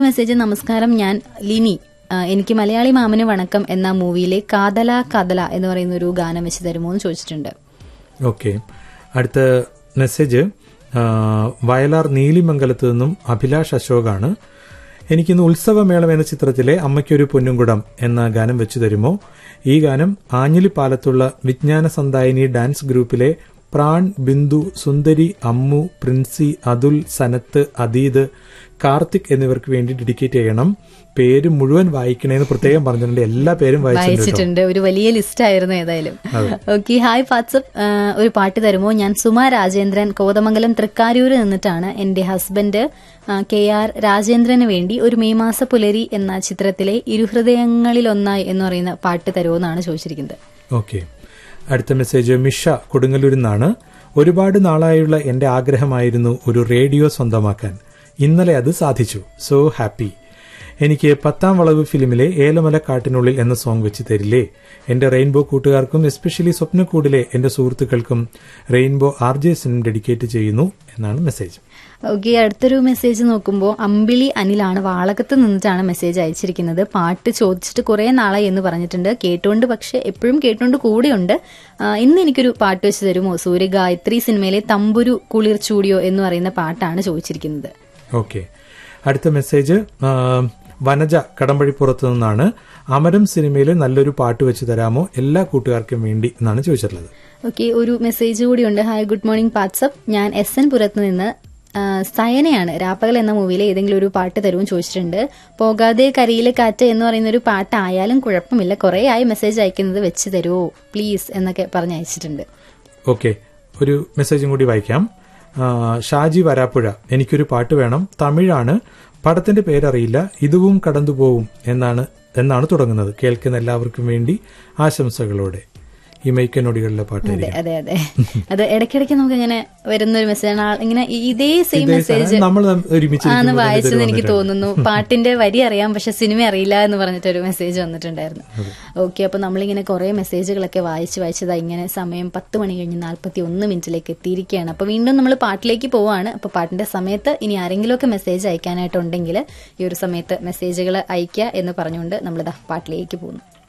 Message നമസ്കാരം ഞാൻ ലിനി ആ, എനിക്ക് മലയാളി മാമന് വണക്കം എന്ന മൂവിയിലെ കാതല കാതല എന്ന് പറയുന്ന ഒരു ഗാനം വെച്ച് തരുമോ എന്ന് ചോദിച്ചിട്ടുണ്ട് ഓക്കെ അടുത്ത മെസ്സേജ് ആ, വയലാർ നീലിമംഗലത്ത് നിന്നും അഭിലാഷ് അശോകാണ് എനിക്കിന്ന് ഉത്സവമേളം എന്ന ചിത്രത്തിലെ അമ്മയ്ക്കൊരു പൊന്നുംകുടം എന്ന ഗാനം വെച്ചു തരുമോ ഈ ഗാനം ആഞ്ഞിലിപ്പാലത്തുള്ള വിജ്ഞാന സന്തായിനി ഡാൻസ് ഗ്രൂപ്പിലെ പ്രാൺ ബിന്ദു സുന്ദരി അമ്മു പ്രിൻസി അതുൽ സനത്ത് അദീദ് കാർത്തിക് എന്നിവർക്ക് വേണ്ടി ഡെഡിക്കേറ്റ് ചെയ്യണം പേര് മുഴുവൻ വായിക്കണേന്ന് പ്രത്യേകം പറഞ്ഞിട്ടുണ്ട് എല്ലാ പേരും വായിച്ചിട്ടുണ്ട് കേട്ടോ. വായിച്ചിട്ടുണ്ട് ഒരു വലിയ ലിസ്റ്റ് ആയിരുന്നു ഏതായാലും ഓക്കെ ഹായ് വാട്സപ്പ് ആ, ഒരു പാട്ട് തരുമോ ഞാൻ സുമ രാജേന്ദ്രൻ കോതമംഗലം തൃക്കാരൂര് നിന്നിട്ടാണ് എന്റെ ഹസ്ബൻഡ് ആ, കെ ആർ രാജേന്ദ്രന് വേണ്ടി ഒരു മെയ് മാസ പുലരി എന്ന ചിത്രത്തിലെ ഇരുഹൃദയങ്ങളിലൊന്നായി എന്ന് പറയുന്ന പാട്ട് തരുമോ എന്നാണ് ചോദിച്ചിരിക്കുന്നത് ഓക്കെ അടുത്ത മെസ്സേജ് മിഷ കൊടുങ്ങല്ലൂരിൽ നിന്നാണ് ഒരുപാട് നാളായുള്ള എന്റെ ആഗ്രഹമായിരുന്നു ഒരു റേഡിയോ സ്വന്തമാക്കാൻ ഇന്നലെ അത് സാധിച്ചു സോ ഹാപ്പി എനിക്ക് പത്താം വളവ് ഫിലിമിലെ ഏലമല കാട്ടിനുള്ളിൽ എന്ന സോങ് വെച്ച് തരില്ലേ എന്റെ റെയിൻബോ കൂട്ടുകാർക്കും എസ്പെഷ്യലി സ്വപ്നക്കൂടിലെ എന്റെ സുഹൃത്തുക്കൾക്കും റെയിൻബോ ആർ ജെ എസിനും ഡെഡിക്കേറ്റ് ചെയ്യുന്നു എന്നാണ് മെസ്സേജ് ഓക്കെ അടുത്തൊരു മെസ്സേജ് നോക്കുമ്പോൾ അമ്പിളി അനിലാണ് വാളകത്ത് നിന്നിട്ടാണ് മെസ്സേജ് അയച്ചിരിക്കുന്നത് പാട്ട് ചോദിച്ചിട്ട് കുറെ നാളായി എന്ന് പറഞ്ഞിട്ടുണ്ട് കേട്ടുകൊണ്ട് പക്ഷെ എപ്പോഴും കേട്ടുകൊണ്ട് കൂടെയുണ്ട് ആ, ഇന്ന് എനിക്കൊരു പാട്ട് വെച്ച് തരുമോ സൂര്യ ഗായത്രി സിനിമയിലെ തമ്പുരു കുളിർ ചൂടിയോ എന്ന് പറയുന്ന പാട്ടാണ് ചോദിച്ചിരിക്കുന്നത് ഓക്കെ അടുത്ത മെസ്സേജ് ആ, വനജ കടമ്പഴിപ്പുറത്ത് നിന്നാണ് അമരം സിനിമയിലെ നല്ലൊരു പാട്ട് വെച്ച് തരാമോ എല്ലാ കൂട്ടുകാർക്കും വേണ്ടി എന്നാണ് ചോദിച്ചിട്ടുള്ളത് ഓക്കെ ഒരു മെസ്സേജ് കൂടിയുണ്ട് ഹായ് ഗുഡ് മോർണിംഗ് വാട്സപ്പ് ഞാൻ എസ് എൻ പുരത്ത് നിന്ന് ആ, സയനയാണ് രാപ്പകൽ എന്ന മൂവിയിലെ ഏതെങ്കിലും ഒരു പാട്ട് തരുമെന്ന് ചോദിച്ചിട്ടുണ്ട് പോകാതെ കരിയിലെ കാറ്റ് എന്ന് പറയുന്ന ഒരു പാട്ടായാലും കുഴപ്പമില്ല കുറേ ആയി മെസ്സേജ് അയക്കുന്നത് വെച്ച് തരുമോ പ്ലീസ് എന്നൊക്കെ പറഞ്ഞ് അയച്ചിട്ടുണ്ട് ഓക്കെ ഒരു മെസ്സേജും കൂടി വായിക്കാം ആ, ഷാജി വരാപ്പുഴ എനിക്കൊരു പാട്ട് വേണം തമിഴാണ് പടത്തിന്റെ പേരറിയില്ല ഇതുവും കടന്നുപോവും എന്നാണ് എന്നാണ് തുടങ്ങുന്നത് കേൾക്കുന്ന എല്ലാവർക്കും വേണ്ടി ആശംസകളോടെ ഈ മൈക്കനൊടികളിലെ അതെ പാട്ടായിരിക്കും അതെ അതെ അത് ഇടയ്ക്കിടയ്ക്ക് നമുക്ക് ഇങ്ങനെ വരുന്ന ഒരു മെസ്സേജ് ഇങ്ങനെ ഈ- ഇതേ സെയിം ഇതേ മെസ്സേജ് സാധനം നമ്മൾ ഒരുമിച്ച് ആന്ന് ഇരിക്കുമ്പോൾ വായിച്ചെന്ന് ഇതിൽ എനിക്ക് വന്നിട്ടുണ്ട്. തോന്നുന്നു പാട്ടിന്റെ വരി അറിയാം പക്ഷെ സിനിമ അറിയില്ല എന്ന് പറഞ്ഞിട്ട് ഒരു മെസ്സേജ് വന്നിട്ടുണ്ടായിരുന്നു ഓക്കെ അപ്പൊ നമ്മളിങ്ങനെ കുറെ മെസ്സേജുകളൊക്കെ വായിച്ച് വായിച്ചതാ ഇങ്ങനെ സമയം പത്ത് മണി കഴിഞ്ഞ് നാൽപ്പത്തി ഒന്ന് മിനിറ്റിലേക്ക് എത്തിയിരിക്കുകയാണ് അപ്പൊ വീണ്ടും നമ്മൾ പാട്ടിലേക്ക് പോവാണ് അപ്പൊ പാട്ടിന്റെ സമയത്ത് ഇനി ആരെങ്കിലുമൊക്കെ മെസ്സേജ് അയക്കാനായിട്ടുണ്ടെങ്കിൽ ഈ ഒരു സമയത്ത് മെസ്സേജുകൾ അയക്കുക എന്ന് പറഞ്ഞുകൊണ്ട് നമ്മളിതാ പാട്ടിലേക്ക് പോകുന്നു